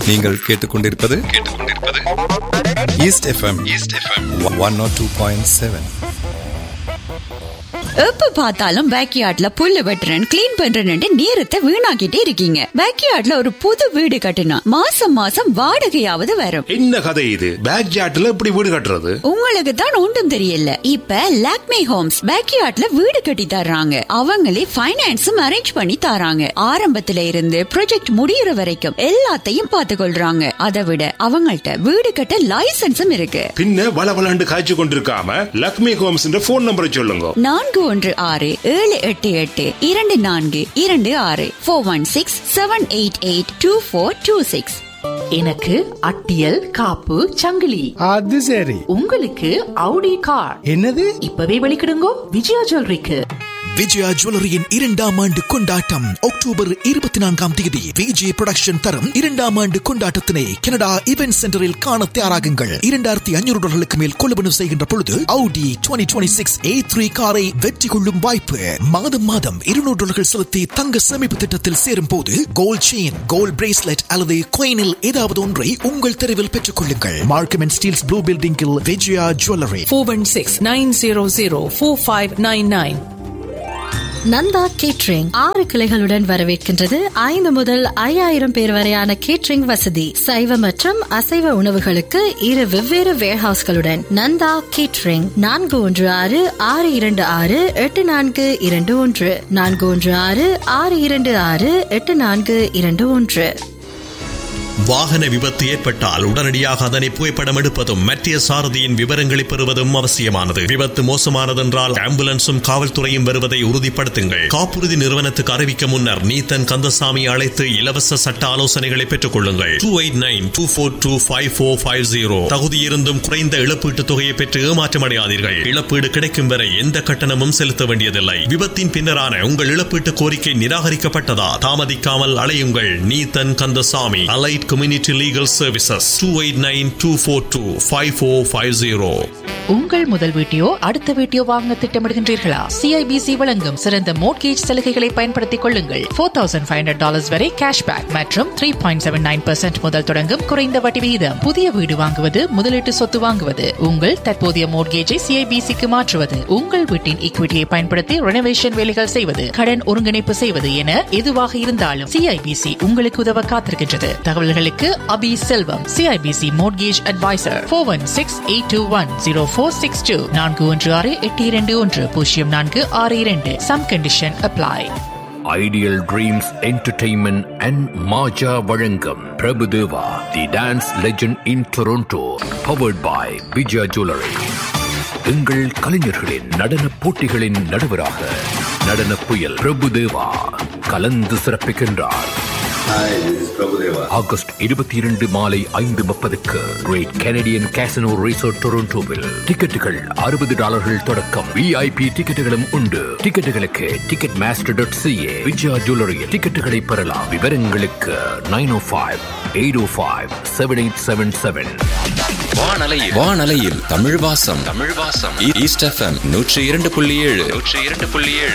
நீங்கள் கேட்டுக்கொண்டிருப்பது கேட்டுக்கொண்டிருப்பது East FM East FM one nought two point seven எப்ப பார்த்தாலும் பேக்யார்ட்ல புல்லு வெட்டுறேன் கிளீன் பண்றேன்னு நேரத்தை வீணாக்கிட்டே இருக்கீங்க பேக்யார்ட்ல ஒரு புது வீடு கட்டினா மாசம் மாசம் வாடகையாவது வரும் என்ன கதை இது பேக் ஜாட்ல எப்படி வீடு கட்டுறது உங்களுக்கு தான் ஒன்றும் தெரியல இப்ப லாக்மே ஹோம்ஸ் பேக்யார்ட்ல வீடு கட்டி தர்றாங்க அவங்களே ஃபைனான்ஸும் அரேஞ்ச் பண்ணி தராங்க ஆரம்பத்துல இருந்து ப்ராஜெக்ட் முடியற வரைக்கும் எல்லாத்தையும் பார்த்து கொள்றாங்க அதை விட அவங்கள்ட்ட வீடு கட்ட லைசன்ஸும் இருக்கு பின்ன வள வளண்டு காய்ச்சி கொண்டிருக்காம லக்ஷ்மி ஹோம்ஸ் ஃபோன் நம்பரை சொல்லுங்க நான்கு ஒன்று ஆறு ஏழு எட்டு எட்டு இரண்டு நான்கு இரண்டு ஆறு four one six seven eight eight two four two six எனக்கு அட்டியல் காப்பு சங்கிலி அது சரி உங்களுக்கு அவுடி கார் என்னது இப்பவே வெளிக்கிடுங்கோ விஜயா ஜுவல்லரிக்கு விஜயா ஜுவல்லரியின் இரண்டாம் ஆண்டு கொண்டாட்டம் அக்டோபர் இருபத்தி நான்காம் தேதி விஜே புரொடக்ஷன் தரும் இரண்டாம் ஆண்டு கொண்டாட்டத்தினை கனடா இவென்ட் சென்டரில் காண தயாராகுங்கள் இரண்டாயிரத்தி ஐநூறு டாலர்களுக்கு மேல் கொள்வனவு செய்கின்ற பொழுது Audi twenty twenty six A three காரை வெற்றி கொள்ளும் வாய்ப்பு மாதம் மாதம் இருநூறு டாலர்கள் செலுத்தி தங்க சேமிப்பு திட்டத்தில் சேரும் போது கோல்ட் செயின் கோல்ட் பிரேஸ்லெட் அல்லது கோயினில் ஏதாவது ஒன்றை உங்கள் தெருவில் பெற்றுக் கொள்ளுங்கள் மார்க்கம் அண்ட் ஸ்டீல்ஸ் ப்ளூ பில்டிங்கில் விஜயா ஜுவல்லரி 416-900-4599 நந்தா கேட்ரிங் ஆறு கிளைகளுடன் வரவேற்கின்றது ஐந்து முதல் ஐயாயிரம் பேர் வரையான கேட்ரிங் வசதி சைவ மற்றும் அசைவ உணவுகளுக்கு இரு வெவ்வேறு வேர்ஹவுஸ்களுடன் நந்தா கேட்ரிங் நான்கு ஒன்று ஆறு ஆறு இரண்டு ஆறு எட்டு நான்கு இரண்டு ஒன்று நான்கு ஒன்று ஆறு ஆறு இரண்டு ஆறு எட்டு நான்கு இரண்டு ஒன்று வாகன விபத்து ஏற்பட்டால் உடனடியாக அதனை புகைப்படம் எடுப்பதும் மற்ற சாரதியின் விவரங்களை பெறுவதும் அவசியமானது விபத்து மோசமானதென்றால் ஆம்புலன்ஸும் காவல்துறையும் வருவதை உறுதிப்படுத்துங்கள் காப்புறுதி நிறுவனத்துக்கு அறிவிக்க முன்னர் நீத்தன் கந்தசாமி அழைத்து இலவச சட்ட ஆலோசனைகளை பெற்றுக் கொள்ளுங்கள் two eight nine two four two five four five zero தகுதியிருந்தும் குறைந்த இழப்பீட்டுத் தொகையை பெற்று ஏமாற்றமடையாதீர்கள் இழப்பீடு கிடைக்கும் வரை எந்த கட்டணமும் செலுத்த வேண்டியதில்லை விபத்தின் பின்னரான உங்கள் இழப்பீட்டு கோரிக்கை நிராகரிக்கப்பட்டதா தாமதிக்காமல் அலையுங்கள் Neethan Kandasamy Allied Community Legal Services two eight nine two four two five four five zero உங்கள் முதல் வீட்டையோ அடுத்த வீட்டையோ வாங்க திட்டமிடுகின்றீர்களா சிஐபிசி வழங்கும் சிறந்த மோட்கேஜ் சலுகைகளை பயன்படுத்திக் கொள்ளுங்கள் four thousand five hundred dollars வரை கேஷ்பேக் மற்றும் த்ரீ பாயிண்ட் செவன் நைன் முதல் தொடங்கும் குறைந்த வட்டி விகிதம் புதிய வீடு வாங்குவது முதலீட்டு சொத்து வாங்குவது உங்கள் தற்போதைய மோட்கேஜை சிஐபிசிக்கு மாற்றுவது உங்கள் வீட்டின் ஈக்விட்டியை பயன்படுத்தி ரெனோவேஷன் வேலைகள் செய்வது கடன் ஒருங்கிணைப்பு செய்வது என எதுவாக இருந்தாலும் சிஐபிசி உங்களுக்கு உதவ காத்திருக்கின்றது தகவல்களுக்கு Abi Selvam CIBC mortgage advisor four one six eight two one zero four six two நான்கு ஒன்று ஆறு எட்டு இரண்டு ஒன்று பூஜ்ஜியம் நான்கு ஆறு இரண்டு some condition apply Ideal Dreams Entertainment and மாஜா வழங்கும் Prabhudeva the dance legend in Toronto powered by Vijaya jewellery எங்கள் கலைஞர்களின் நடன போட்டிகளின் நடுவராக நடன புயல் பிரபுதேவா கலந்து சிறப்பிக்கின்றார் ஆகஸ்ட் இருபத்தி இரண்டு மாலை ஐந்து முப்பதுக்கு கிரேட் கெனடியன் கேசனோ ரிசோர்ட் டொரண்டோவில் டிக்கெட்டுகள் அறுபது டாலர்கள் தொடக்கம் விஐபி டிக்கெட்டுகளும் உண்டு டிக்கெட்டுகளுக்கு Ticketmaster dot CA Vijaya ஜுவல்லரியில் டிக்கெட்டுகளை பெறலாம் விவரங்களுக்கு nine oh five eight oh five seven eight seven seven வானலையில் வானலையில் தமிழ் வாசம் தமிழ் வாசம் ஈஸ்ட் எஃப்எம் நூற்றி இரண்டு புள்ளி ஏழு நூற்றி இரண்டு புள்ளி ஏழு